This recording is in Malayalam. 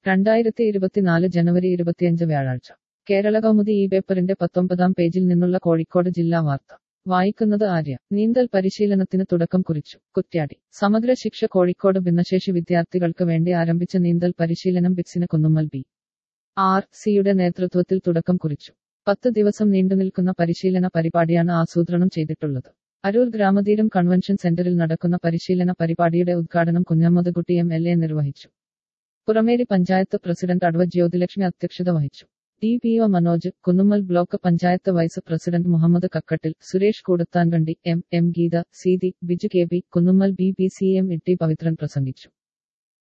രണ്ടായിരത്തി ഇരുപത്തിനാല് ജനുവരി ഇരുപത്തിയഞ്ച് വ്യാഴാഴ്ച കേരള കൗമുദി ഈ പേപ്പറിന്റെ പത്തൊമ്പതാം പേജിൽ നിന്നുള്ള കോഴിക്കോട് ജില്ലാ വാർത്ത വായിക്കുന്നത് ആര്യ നീന്തൽ പരിശീലനത്തിന് തുടക്കം കുറിച്ചു കുറ്റ്യാടി സമഗ്ര ശിക്ഷ കോഴിക്കോട് ഭിന്നശേഷി വിദ്യാർത്ഥികൾക്ക് വേണ്ടി ആരംഭിച്ച നീന്തൽ പരിശീലനം ബിക്സിന് കുന്നുമ്മൽ ബി ആർ സിയുടെ നേതൃത്വത്തിൽ തുടക്കം കുറിച്ചു പത്ത് ദിവസം നീണ്ടുനിൽക്കുന്ന പരിശീലന പരിപാടിയാണ് ആസൂത്രണം ചെയ്തിട്ടുള്ളത് അരൂർ ഗ്രാമതീരം കൺവെൻഷൻ സെന്ററിൽ നടക്കുന്ന പരിശീലന പരിപാടിയുടെ ഉദ്ഘാടനം കുഞ്ഞമ്മദ്കുട്ടി എം എൽ എ നിർവഹിച്ചു പുറമേരി പഞ്ചായത്ത് പ്രസിഡന്റ് അഡ്വ ജ്യോതിലക്ഷ്മി അധ്യക്ഷത വഹിച്ചു D P O Manoj Kunnummal block panchayat vice president Muhammad Kakkattil Suresh Koodathankandi M M Geetha Seethi Biju K B Kunnummal B B C M Itty Pavithran പ്രസംഗിച്ചു